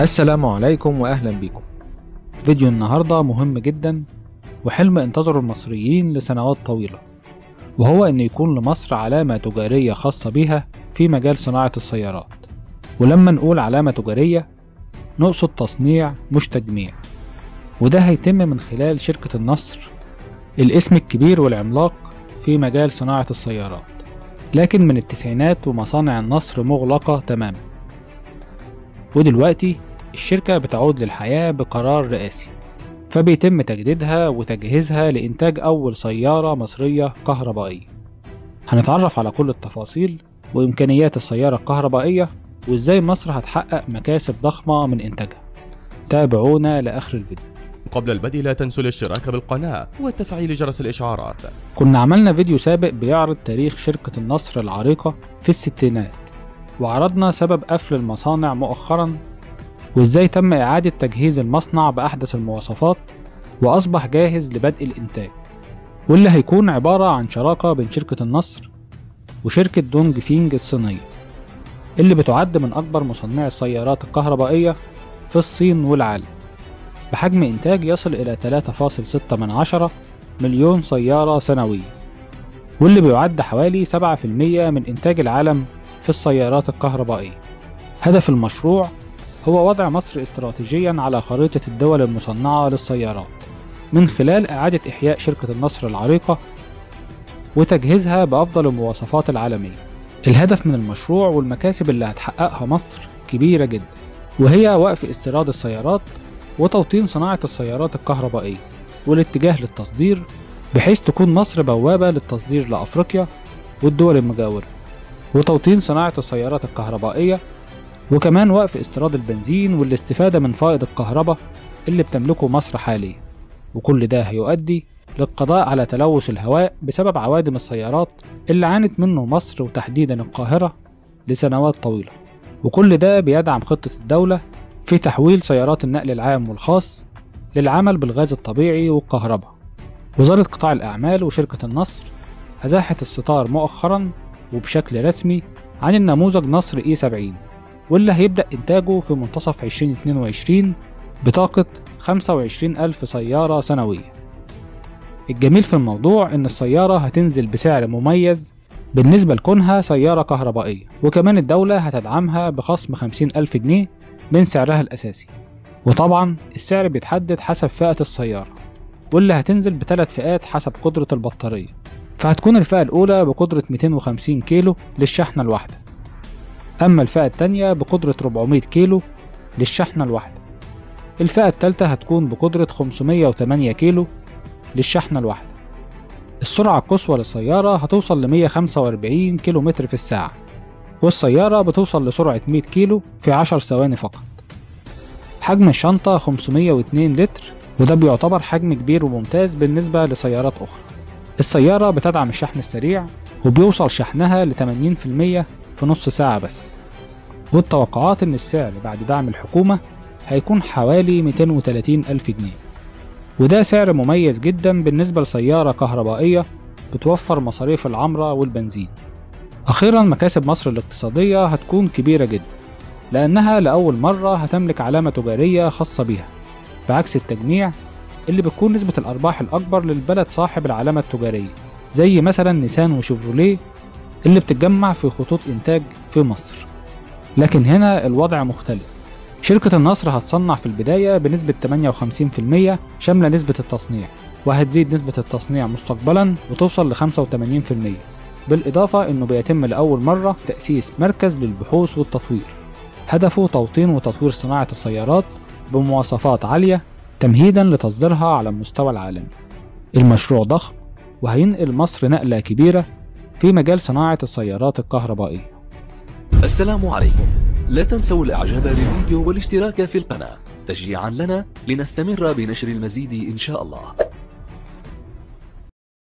السلام عليكم واهلا بكم فيديو النهارده مهم جدا وحلم انتظره المصريين لسنوات طويله وهو ان يكون لمصر علامه تجاريه خاصه بها في مجال صناعه السيارات ولما نقول علامه تجاريه نقصد تصنيع مش تجميع وده هيتم من خلال شركه النصر الاسم الكبير والعملاق في مجال صناعه السيارات لكن من التسعينات ومصانع النصر مغلقه تماما ودلوقتي الشركة بتعود للحياة بقرار رئاسي فبيتم تجديدها وتجهيزها لإنتاج أول سيارة مصرية كهربائية هنتعرف على كل التفاصيل وإمكانيات السيارة الكهربائية وإزاي مصر هتحقق مكاسب ضخمة من إنتاجها تابعونا لآخر الفيديو قبل البدء لا تنسوا الاشتراك بالقناة وتفعيل جرس الإشعارات كنا عملنا فيديو سابق بيعرض تاريخ شركة النصر العريقة في الستينات وعرضنا سبب قفل المصانع مؤخرا وازاي تم إعادة تجهيز المصنع بأحدث المواصفات وأصبح جاهز لبدء الإنتاج واللي هيكون عبارة عن شراكة بين شركة النصر وشركة دونج فينج الصينية اللي بتعد من أكبر مصنعي السيارات الكهربائية في الصين والعالم بحجم إنتاج يصل إلى 3.6 من عشرة مليون سيارة سنويا واللي بيعد حوالي 7% من إنتاج العالم في السيارات الكهربائية هدف المشروع هو وضع مصر استراتيجيا على خريطة الدول المصنعة للسيارات من خلال إعادة إحياء شركة النصر العريقة وتجهيزها بأفضل المواصفات العالمية الهدف من المشروع والمكاسب اللي هتحققها مصر كبيرة جدا وهي وقف استيراد السيارات وتوطين صناعة السيارات الكهربائية والاتجاه للتصدير بحيث تكون مصر بوابة للتصدير لأفريقيا والدول المجاورة وتوطين صناعة السيارات الكهربائية وكمان وقف استيراد البنزين والاستفادة من فائض الكهرباء اللي بتملكه مصر حاليا وكل ده هيؤدي للقضاء على تلوث الهواء بسبب عوادم السيارات اللي عانت منه مصر وتحديدا القاهرة لسنوات طويلة وكل ده بيدعم خطة الدولة في تحويل سيارات النقل العام والخاص للعمل بالغاز الطبيعي والكهرباء وزارة قطاع الأعمال وشركة النصر أزاحت الستار مؤخرا وبشكل رسمي عن النموذج نصر اي 70 واللي هيبدأ إنتاجه في منتصف 2022 بطاقة 25 ألف سيارة سنوية الجميل في الموضوع إن السيارة هتنزل بسعر مميز بالنسبة لكونها سيارة كهربائية وكمان الدولة هتدعمها بخصم 50 ألف جنيه من سعرها الأساسي وطبعا السعر بيتحدد حسب فئة السيارة واللي هتنزل بثلاث فئات حسب قدرة البطارية فهتكون الفئة الأولى بقدرة 250 كيلو للشحنة الواحدة أما الفئة التانية بقدرة 400 كيلو للشحنة الواحدة الفئة التالتة هتكون بقدرة 508 كيلو للشحنة الواحدة السرعة القصوى للسيارة هتوصل ل 145 كيلو متر في الساعة والسيارة بتوصل لسرعة 100 كيلو في 10 ثواني فقط حجم الشنطة 502 لتر وده بيعتبر حجم كبير وممتاز بالنسبة لسيارات أخرى السيارة بتدعم الشحن السريع وبيوصل شحنها ل 80% في نص ساعة بس والتوقعات إن السعر بعد دعم الحكومة هيكون حوالي 230 ألف جنيه وده سعر مميز جدا بالنسبة لسيارة كهربائية بتوفر مصاريف العمرة والبنزين أخيرا مكاسب مصر الاقتصادية هتكون كبيرة جدا لأنها لأول مرة هتملك علامة تجارية خاصة بيها بعكس التجميع اللي بتكون نسبة الأرباح الأكبر للبلد صاحب العلامة التجارية زي مثلا نيسان وشيفروليه اللي بتتجمع في خطوط إنتاج في مصر لكن هنا الوضع مختلف شركة النصر هتصنع في البداية بنسبة 58% شاملة نسبة التصنيع وهتزيد نسبة التصنيع مستقبلا وتوصل ل 85% بالإضافة إنه بيتم لأول مرة تأسيس مركز للبحوث والتطوير هدفه توطين وتطوير صناعة السيارات بمواصفات عالية تمهيدا لتصديرها على المستوى العالمي المشروع ضخم وهينقل مصر نقلة كبيرة في مجال صناعة السيارات الكهربائية السلام عليكم لا تنسوا الاعجاب بالفيديو والاشتراك في القناة تشجيعا لنا لنستمر بنشر المزيد ان شاء الله